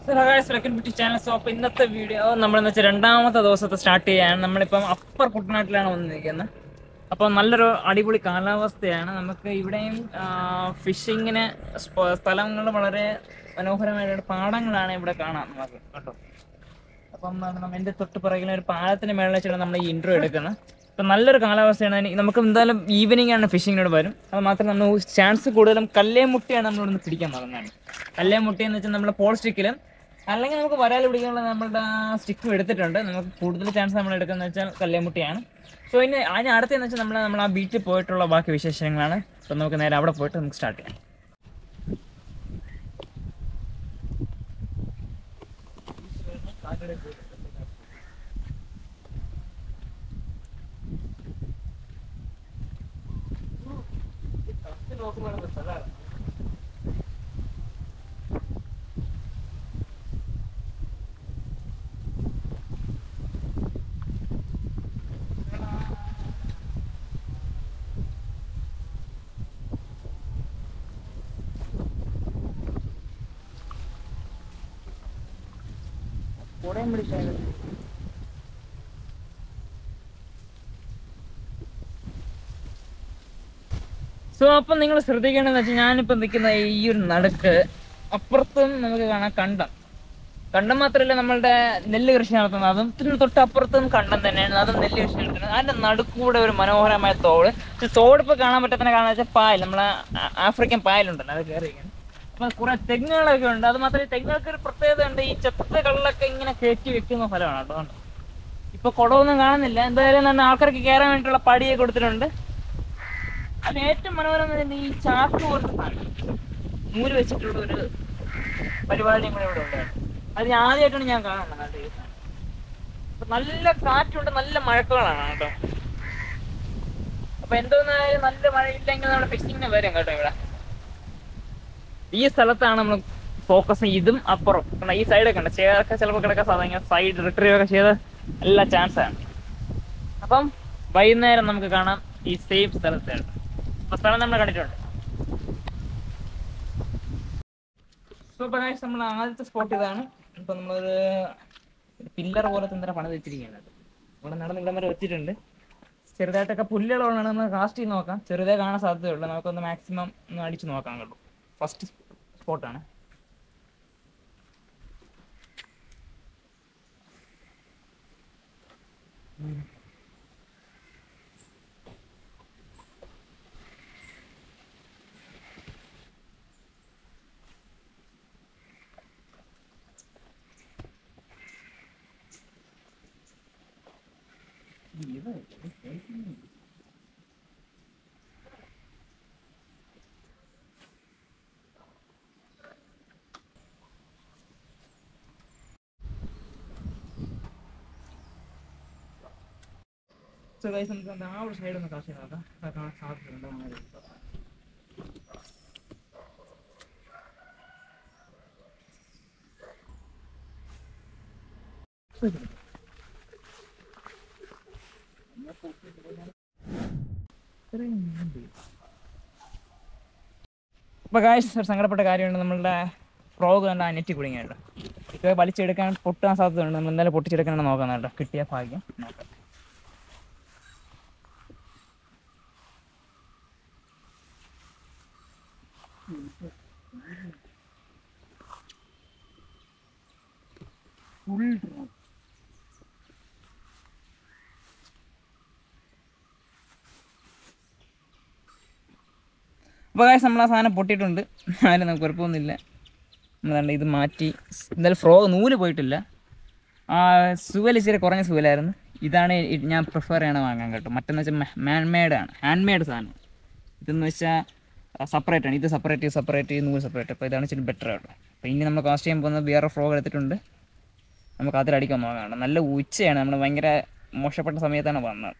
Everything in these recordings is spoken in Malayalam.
ചാനൽ സോ അപ്പോൾ ഇന്നത്തെ വീഡിയോ നമ്മളെന്ന് വെച്ചാൽ രണ്ടാമത്തെ ദിവസത്തെ സ്റ്റാർട്ട് ചെയ്യാൻ നമ്മളിപ്പം അപ്പർ കുട്ടനാട്ടിലാണ് വന്നിരിക്കുന്നത് അപ്പോൾ നല്ലൊരു അടിപൊളി കാലാവസ്ഥയാണ് നമുക്ക് ഇവിടെയും ഫിഷിങ്ങിന് സ്ഥലങ്ങൾ വളരെ മനോഹരമായിട്ട് പാടങ്ങളാണ് ഇവിടെ കാണാൻ നമുക്ക് കേട്ടോ അപ്പം നമ്മൾ എൻ്റെ തൊട്ട് പിറകിൽ ഒരു പാലത്തിന് മേളിൽ വെച്ചിട്ട് നമ്മൾ ഈ ഇൻട്രോ എടുക്കുന്നത് അപ്പം നല്ലൊരു കാലാവസ്ഥയാണ് ഇനി നമുക്ക് എന്തായാലും ഈവനിങ് ആണ് ഫിഷിങ്ങിനോട് വരും അത് മാത്രം നമ്മൾ ചാൻസ് കൂടുതലും കല്ലേമുട്ടിയാണ് നമ്മളിവിടെ നിന്ന് പിടിക്കാൻ തുടങ്ങുന്നത് കല്ലേമുട്ടി എന്ന് വെച്ചാൽ നമ്മൾ പോൾ സ്റ്റിക്കിലും അല്ലെങ്കിൽ നമുക്ക് വരാൽ പിടിക്കാനുള്ള നമ്മളുടെ സ്റ്റിക്കും എടുത്തിട്ടുണ്ട് നമുക്ക് കൂടുതൽ ചാൻസ് നമ്മൾ എടുക്കുന്നത് വെച്ചാൽ കല്ലേമുട്ടിയാണ് സോ ഇനി അതിന് അടുത്തെന്ന് വെച്ചാൽ നമ്മൾ നമ്മൾ ആ ബീച്ചിൽ പോയിട്ടുള്ള ബാക്കി വിശേഷങ്ങളാണ് അപ്പം നമുക്ക് നേരെ അവിടെ പോയിട്ട് നമുക്ക് സ്റ്റാർട്ട് ചെയ്യാം കുടയും പിടിച്ചാൽ സോ അപ്പം നിങ്ങൾ ശ്രദ്ധിക്കേണ്ടതെന്ന് വെച്ചാൽ ഞാനിപ്പോൾ നിൽക്കുന്ന ഈ ഒരു നടുക്ക് അപ്പുറത്തും നമുക്ക് കാണാം കണ്ടം കണ്ടം മാത്രമല്ല നമ്മളുടെ നെല്ല് കൃഷി നടത്തുന്നത് അതും ഇതിന് തൊട്ട് അപ്പുറത്തും കണ്ടം തന്നെയാണ് അതും നെല്ല് കൃഷി നടത്തുന്നത് അതിന്റെ നടുക്കൂടെ ഒരു മനോഹരമായ തോട് പക്ഷെ തോട് ഇപ്പോൾ കാണാൻ പറ്റാത്ത കാണാൻ വെച്ചാൽ പായൽ നമ്മളെ ആ- ആഫ്രിക്കൻ പായലുണ്ടല്ലോ അത് കയറിയിരിക്കുന്നത് അപ്പൊ കുറെ തെങ്ങുകളൊക്കെ ഉണ്ട് അത് മാത്രമല്ല തെങ്ങുകൾക്ക് ഒരു പ്രത്യേകത ഉണ്ട് ഈ ചെത്ത കള്ളൊക്കെ ഇങ്ങനെ കയറ്റി വെക്കുന്ന ഫലമാണ് കേട്ടോ അതുകൊണ്ട് ഇപ്പൊ കുടമൊന്നും കാണുന്നില്ല എന്തായാലും തന്നെ ആൾക്കാർക്ക് കയറാൻ വേണ്ടിയിട്ടുള്ള പടിയെ കൊടുത്തിട്ടുണ്ട് അതിന് ഏറ്റവും മനോഹരം എന്ന് പറയുന്നത് ഈ ചാക്ക് പോലത്തെ സാധനം നൂല് വെച്ചിട്ടുള്ള ഒരു പരിപാടിയും കൂടെ ഇവിടെ ഉണ്ട് അത് ഞാൻ ആദ്യമായിട്ടാണ് ഞാൻ കാണുന്നത് അത് ഈ സാധനം. അപ്പൊ നല്ല കാറ്റുണ്ട് നല്ല മഴക്കുകളാണ് കേട്ടോ അപ്പൊ എന്തോന്നായാലും നല്ല മഴയില്ലെങ്കിൽ നമ്മുടെ ഫിഷിങ്ങിന് വരും കേട്ടോ ഇവിടെ ഈ സ്ഥലത്താണ് നമ്മൾ ഫോക്കസ് ഇതും അപ്പുറം കാരണം ഈ സൈഡൊക്കെ ഉണ്ട് ചേർക്കെ ചിലപ്പോൾ കിടക്കാൻ സാധാരണ സൈഡ് റിട്രീവ് ഒക്കെ ചെയ്ത എല്ലാ ചാൻസ് ആണ് അപ്പം വൈകുന്നേരം നമുക്ക് കാണാം ഈ സെയിം സ്ഥലത്താണ് അപ്പൊ സ്ഥലം നമ്മൾ കണ്ടിട്ടുണ്ട് സോ പ്രകാശ് നമ്മൾ ആദ്യത്തെ സ്പോട്ട് ഇതാണ് ഇപ്പൊ നമ്മളൊരു പില്ലർ പോലത്തെ എന്തിനാ പണിത് വെച്ചിരിക്കുന്നത് ഇവിടെ നടന്ന് ഇവിടെ വരെ വെച്ചിട്ടുണ്ട് ചെറുതായിട്ടൊക്കെ പുല്ലുകളുള്ളതാണ് നമ്മൾ കാസ്റ്റ് ചെയ്ത് നോക്കാം ചെറുതേ കാണാൻ സാധ്യതയുള്ളൂ നമുക്കൊന്ന് മാക്സിമം ഒന്ന് അടിച്ച് നോക്കാം കേട്ടോ ഫസ്റ്റ് സ്പോട്ടാണ് സോ ഗൈസ് നമുക്ക് എന്താ ആ ഒരു സൈഡ് ഒന്ന് കാസ്റ്റ് ചെയ്ത് നോക്കാം അത് കാണാൻ സാധ്യതയുണ്ട് നന്നായിട്ട്. അപ്പൊ കാശ് ഒരു സങ്കടപ്പെട്ട കാര്യമുണ്ട് നമ്മളുടെ ഫ്രോഗ് കണ്ട ആ നെറ്റ് കുടുങ്ങിയുണ്ട് ഇപ്പൊ വലിച്ചെടുക്കാൻ പൊട്ടാൻ സാധ്യതയുണ്ട് നമ്മൾ എന്തായാലും പൊട്ടിച്ചെടുക്കാനാണ് നോക്കാം കേട്ടോ കിട്ടിയ ഭാഗ്യം നോക്കാം അപ്പോൾ കാശ് നമ്മൾ ആ സാധനം പൊട്ടിയിട്ടുണ്ട് അതിൽ നമുക്ക് കുഴപ്പമൊന്നുമില്ല നമ്മളാണ്ട് ഇത് മാറ്റി എന്തായാലും ഫ്രോ നൂല് പോയിട്ടില്ല ആ സുവൽ ഇച്ചിരി കുറഞ്ഞ സുവലായിരുന്നു ഇതാണ് ഇ- ഞാൻ പ്രിഫർ ചെയ്യണ വാങ്ങാൻ കേട്ടോ മറ്റെന്ന് വെച്ചാൽ മാൻമെയ്ഡ് ആണ് ഹാൻഡ് മെയ്ഡ് സാധനം ഇതെന്ന് വെച്ചാൽ സെപ്പറേറ്റ് ആണ് ഇത് സെപ്പറേറ്റ് സെപ്പറേറ്റ് ഈ നൂല് സെപ്പറേറ്റ് അപ്പോൾ ഇതാണ് ഇച്ചിരി ബെറ്റർ കേട്ടോ അപ്പോൾ ഇനി നമ്മൾ കാസ്റ്റ് ചെയ്യാൻ പോകുന്ന വേറെ ഫ്രോഗ് എടുത്തിട്ടുണ്ട് നമുക്ക് അതിലടിക്കാൻ നോക്കാം കേട്ടോ നല്ല ഉച്ചയാണ് നമ്മൾ ഭയങ്കര മോശപ്പെട്ട സമയത്താണ് വന്നത്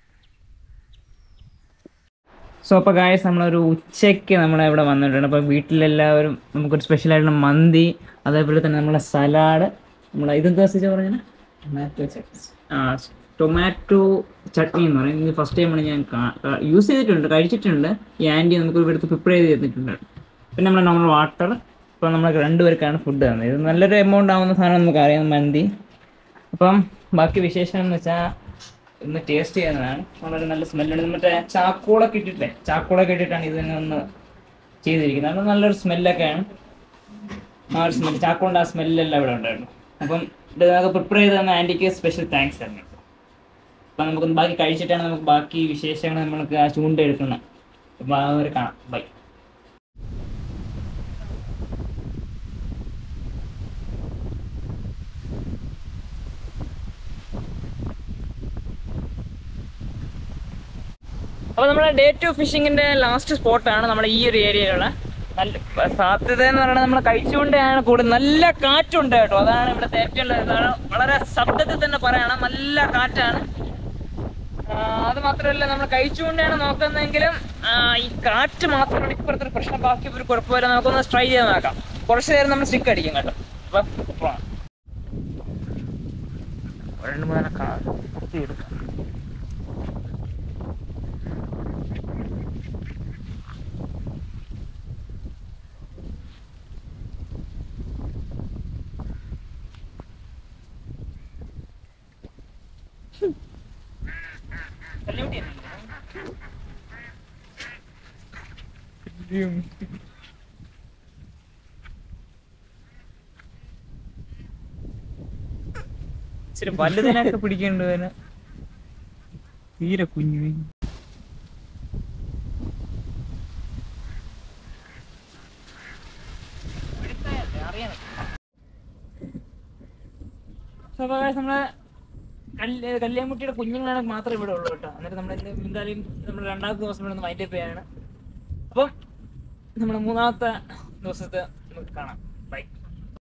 സോ അപ്പോൾ ഗായസ് നമ്മളൊരു ഉച്ചയ്ക്ക് നമ്മൾ ഇവിടെ വന്നിട്ടുണ്ട് അപ്പോൾ വീട്ടിലെല്ലാവരും നമുക്കൊരു സ്പെഷ്യലായിട്ടുള്ള മന്തി അതേപോലെ തന്നെ നമ്മളെ സലാഡ് നമ്മളെ ഇതെന്താ വെച്ചാൽ പറഞ്ഞാൽ ടൊമാറ്റോ ചട്നി ആ ടൊമാറ്റോ ചട്നി എന്ന് പറയും ഇത് ഫസ്റ്റ് ടൈമാണ് ഞാൻ യൂസ് ചെയ്തിട്ടുണ്ട് കഴിച്ചിട്ടുണ്ട് ഈ ആൻറ്റി നമുക്ക് ഇവിടുത്തെ പ്രിപ്പയർ ചെയ്ത് തന്നിട്ടുണ്ട് പിന്നെ നമ്മുടെ നോർമൽ വാട്ടർ ഇപ്പം നമ്മൾ രണ്ടുപേർക്കാണ് ഫുഡ് തന്നത് ഇത് നല്ലൊരു എമൗണ്ട് ആവുന്ന സാധനം നമുക്ക് അറിയാം മന്തി അപ്പം ബാക്കി വിശേഷം എന്ന് വെച്ചാൽ ഇന്ന് ടേസ്റ്റ് ചെയ്യുന്നതാണ് വളരെ നല്ല സ്മെല്ലുണ്ട് മറ്റേ ചാക്കോളൊക്കെ ഇട്ടിട്ടില്ലേ ചാക്കോളൊക്കെ ഇട്ടിട്ടാണ് ഇതിനെ ഒന്ന് ചെയ്തിരിക്കുന്നത് അത് നല്ലൊരു സ്മെല്ലൊക്കെയാണ് ആ ഒരു സ്മെല്ല് ചാക്കോളിൻ്റെ ആ സ്മെല്ലെല്ലാം ഇവിടെ ഉണ്ടായിരുന്നു അപ്പം ഇത് നമുക്ക് പ്രിപ്പയർ ചെയ്ത് തന്ന ആൻറ്റിക്ക് സ്പെഷ്യൽ താങ്ക്സ് തന്നെ അപ്പം നമുക്കൊന്ന് ബാക്കി കഴിച്ചിട്ടാണ് നമുക്ക് ബാക്കി വിശേഷങ്ങൾ നമ്മൾക്ക് ആ ചൂണ്ട എടുക്കണം അപ്പം ആ ഒരു കാണാം ബൈ അപ്പോൾ നമ്മുടെ ഡേ ടു ഫിഷിങ്ങിന്റെ ലാസ്റ്റ് സ്പോട്ടാണ് നമ്മുടെ ഈ ഒരു ഏരിയയിലുള്ള നല്ല സാധ്യത എന്ന് പറയുന്നത് നമ്മൾ കഴിച്ചുകൊണ്ടാണ് കൂടുതൽ നല്ല കാറ്റുണ്ട് കേട്ടോ അതാണ് ഇവിടുത്തെ ഏറ്റവും ഉള്ള ഇതാണ് വളരെ ശബ്ദത്തിൽ തന്നെ പറയണം നല്ല കാറ്റാണ് ആ, അത് മാത്രമല്ല നമ്മൾ കഴിച്ചുകൊണ്ടാണ് നോക്കുന്നതെങ്കിലും ആ, ഈ കാറ്റ് മാത്രമാണ് ഇപ്പോഴത്തെ ഒരു പ്രശ്നം ബാക്കി ഒരു കുഴപ്പമില്ല നമുക്കൊന്ന് ട്രൈ ചെയ്ത് നോക്കാം കുറച്ച് നേരം നമ്മൾ സ്റ്റിക്ക് അടിക്കും കേട്ടോ അപ്പം പോവാം. രണ്ട് മൂന്നെണ്ണം കാ- കുത്തി എടുക്കാം ഇച്ചിരി വലുതിനൊക്കെ പിടിക്കേണ്ടതിന് തീരെ കുഞ്ഞു സ്വാഭാവിക നമ്മളെ കല്ല് കല്യാൺകുട്ടിയുടെ കുഞ്ഞുങ്ങളാണ് മാത്രമേ ഇവിടെ ഉള്ളൂ കേട്ടോ എന്നിട്ട് നമ്മൾ എന്തായാലും നമ്മൾ രണ്ടാമത്തെ ദിവസം ഇവിടെ ഒന്ന് വൈൻഡപ്പ് ചെയ്യാണ് അപ്പം നമ്മുടെ മൂന്നാമത്തെ ദിവസത്തെ നമുക്ക് കാണാം